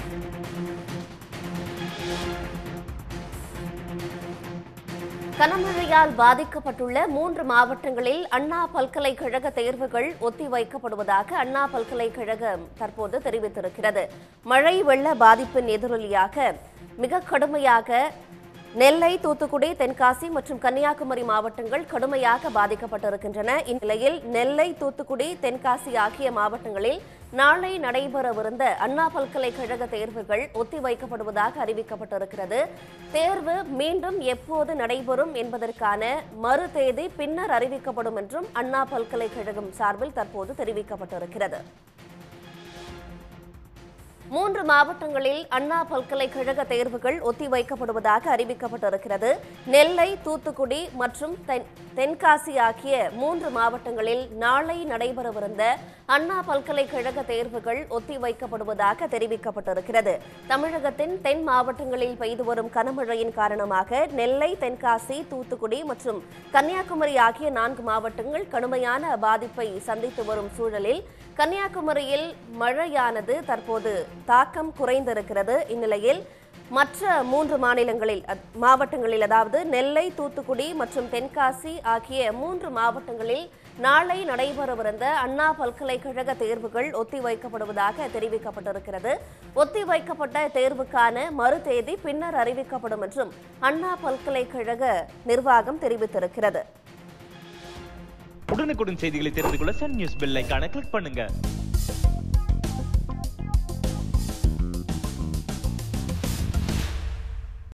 கனமழையால் பாதிக்கப்பட்டுள்ள மூன்று மாவட்டங்களில் அண்ணா பல்கலைக்கழக தேர்வுகள் ஒத்திவைக்கப்படுவதாக அண்ணா பல்கலைக்கழகம் தற்போது தெரிவித்திருக்கிறது மழை வெள்ள பாதிப்பின் எதிரொலியாக மிக கடுமையாக நெல்லை தூத்துக்குடி தென்காசி மற்றும் கன்னியாகுமரி மாவட்டங்கள் கடுமையாக பாதிக்கப்பட்டிருக்கின்றன இந்நிலையில் நெல்லை தூத்துக்குடி தென்காசி ஆகிய மாவட்டங்களில் நாளை நடைபெறவிருந்த அண்ணா பல்கலைக்கழக தேர்வுகள் ஒத்திவைக்கப்படுவதாக அறிவிக்கப்பட்டிருக்கிறது தேர்வு மீண்டும் எப்போது நடைபெறும் என்பதற்கான மறு தேதி பின்னர் அறிவிக்கப்படும் என்றும் அண்ணா பல்கலைக்கழகம் சார்பில் தற்போது தெரிவிக்கப்பட்டிருக்கிறது மூன்று மாவட்டங்களில் அண்ணா பல்கலைக்கழக தேர்வுகள் ஒத்திவைக்கப்படுவதாக அறிவிக்கப்பட்டிருக்கிறது நெல்லை தூத்துக்குடி மற்றும் தென்- தென்காசி ஆகிய மூன்று மாவட்டங்களில் நாளை நடைபெறவிருந்த அண்ணா பல்கலைக்கழக தேர்வுகள் ஒத்திவைக்கப்படுவதாக தெரிவிக்கப்பட்டிருக்கிறது தமிழகத்தின் தென் மாவட்டங்களில் பெய்து வரும் கனமழையின் காரணமாக நெல்லை தென்காசி தூத்துக்குடி மற்றும் கன்னியாகுமரி ஆகிய நான்கு மாவட்டங்கள் கடுமையான பாதிப்பை சந்தித்து வரும் சூழலில் கன்னியாகுமரியில் மழையானது தற்போது தாக்கம் குறைந்திருக்கிறது இந்நிலையில் மற்ற மூன்று மாநிலங்களில் அத்- மாவட்டங்களில் அதாவது நெல்லை தூத்துக்குடி மற்றும் தென்காசி ஆகிய மூன்று மாவட்டங்களில் நாளை நடைபெறவிருந்த அண்ணா பல்கலைக்கழக தேர்வுகள் ஒத்திவைக்கப்படுவதாக தெரிவிக்கப்பட்டிருக்கிறது ஒத்திவைக்கப்பட்ட தேர்வுக்கான மறு தேதி பின்னர் அறிவிக்கப்படும் என்றும் அண்ணா பல்கலைக்கழக நிர்வாகம் தெரிவித்திருக்கிறது உடனுக்குடன் செய்திகளை தெரிந்து கொள்ள சன் நியூஸ் பெல் ஐகானை கிளிக் பண்ணுங்க